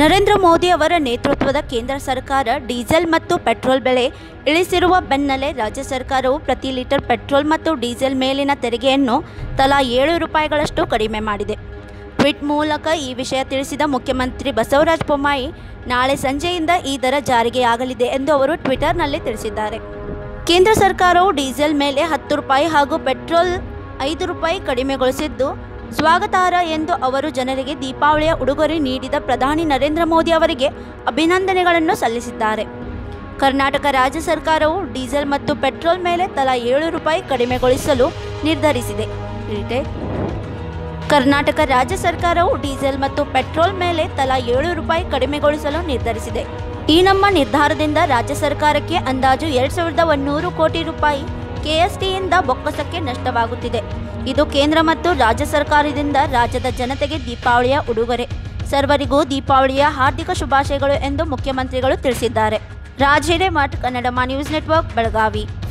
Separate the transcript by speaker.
Speaker 1: ನರೇಂದ್ರ ಮೋದಿ ಅವರ ನೇತೃತ್ವದ ಕೇಂದ್ರ ಸರ್ಕಾರ ಡೀಸೆಲ್ ಮತ್ತು ಪೆಟ್ರೋಲ್ ಬೆಲೆ ಇಳಿಸಿರುವ ಬೆನ್ನಲ್ಲೇ ರಾಜ್ಯ ಸರ್ಕಾರವು ಪ್ರತಿ ಲೀಟರ್ ಪೆಟ್ರೋಲ್ ಮತ್ತು ಡೀಸೆಲ್ ಮೇಲಿನ ತೆರಿಗೆಯನ್ನು ತಲಾ ಏಳು ರೂಪಾಯಿಗಳಷ್ಟು ಕಡಿಮೆ ಮಾಡಿದೆ ಟ್ವೀಟ್ ಮೂಲಕ ಈ ವಿಷಯ ತಿಳಿಸಿದ ಮುಖ್ಯಮಂತ್ರಿ ಬಸವರಾಜ ಬೊಮ್ಮಾಯಿ ನಾಳೆ ಸಂಜೆಯಿಂದ ಈ ದರ ಜಾರಿಗೆಯಾಗಲಿದೆ ಎಂದು ಅವರು ಟ್ವಿಟರ್ನಲ್ಲಿ ತಿಳಿಸಿದ್ದಾರೆ ಕೇಂದ್ರ ಸರ್ಕಾರವು ಡೀಸೆಲ್ ಮೇಲೆ ಹತ್ತು ರೂಪಾಯಿ ಹಾಗೂ ಪೆಟ್ರೋಲ್ ಐದು ರೂಪಾಯಿ ಕಡಿಮೆಗೊಳಿಸಿದ್ದು ಸ್ವಾಗತಾರ್ಹ ಎಂದು ಅವರು ಜನರಿಗೆ ದೀಪಾವಳಿಯ ಉಡುಗೊರೆ ನೀಡಿದ ಪ್ರಧಾನಿ ನರೇಂದ್ರ ಮೋದಿ ಅವರಿಗೆ ಅಭಿನಂದನೆಗಳನ್ನು ಸಲ್ಲಿಸಿದ್ದಾರೆ ಕರ್ನಾಟಕ ರಾಜ್ಯ ಸರ್ಕಾರವು ಡೀಸೆಲ್ ಮತ್ತು ಪೆಟ್ರೋಲ್ ಮೇಲೆ ತಲಾ ಏಳು ರೂಪಾಯಿ ಕಡಿಮೆಗೊಳಿಸಲು ನಿರ್ಧರಿಸಿದೆ ರಿಟೇಲ್ ಕರ್ನಾಟಕ ರಾಜ್ಯ ಸರ್ಕಾರವು ಡೀಸೆಲ್ ಮತ್ತು ಪೆಟ್ರೋಲ್ ಮೇಲೆ ತಲಾ ಏಳು ರೂಪಾಯಿ ಕಡಿಮೆಗೊಳಿಸಲು ನಿರ್ಧರಿಸಿದೆ ಈ ನಮ್ಮ ನಿರ್ಧಾರದಿಂದ ರಾಜ್ಯ ಸರ್ಕಾರಕ್ಕೆ ಅಂದಾಜು ಎರಡು ಸಾವಿರದ ಒಂದೂರು ಕೋಟಿ ರೂಪಾಯಿ ಕೆಎಸ್ಟಿಯಿಂದ ಬೊಕ್ಕಸಕ್ಕೆ ನಷ್ಟವಾಗುತ್ತಿದೆ ಇದು ಕೇಂದ್ರ ಮತ್ತು ರಾಜ್ಯ ಸರ್ಕಾರದಿಂದ ರಾಜ್ಯದ ಜನತೆಗೆ ದೀಪಾವಳಿಯ ಉಡುಗೊರೆ ಸರ್ವರಿಗೂ ದೀಪಾವಳಿಯ ಹಾರ್ದಿಕ ಶುಭಾಶಯಗಳು ಎಂದು ಮುಖ್ಯಮಂತ್ರಿಗಳು ತಿಳಿಸಿದ್ದಾರೆ ರಾಜ್ ಹಿರೇಮಠ್ ಕನ್ನಡಮ ನ್ಯೂಸ್ ನೆಟ್ವರ್ಕ್ ಬೆಳಗಾವಿ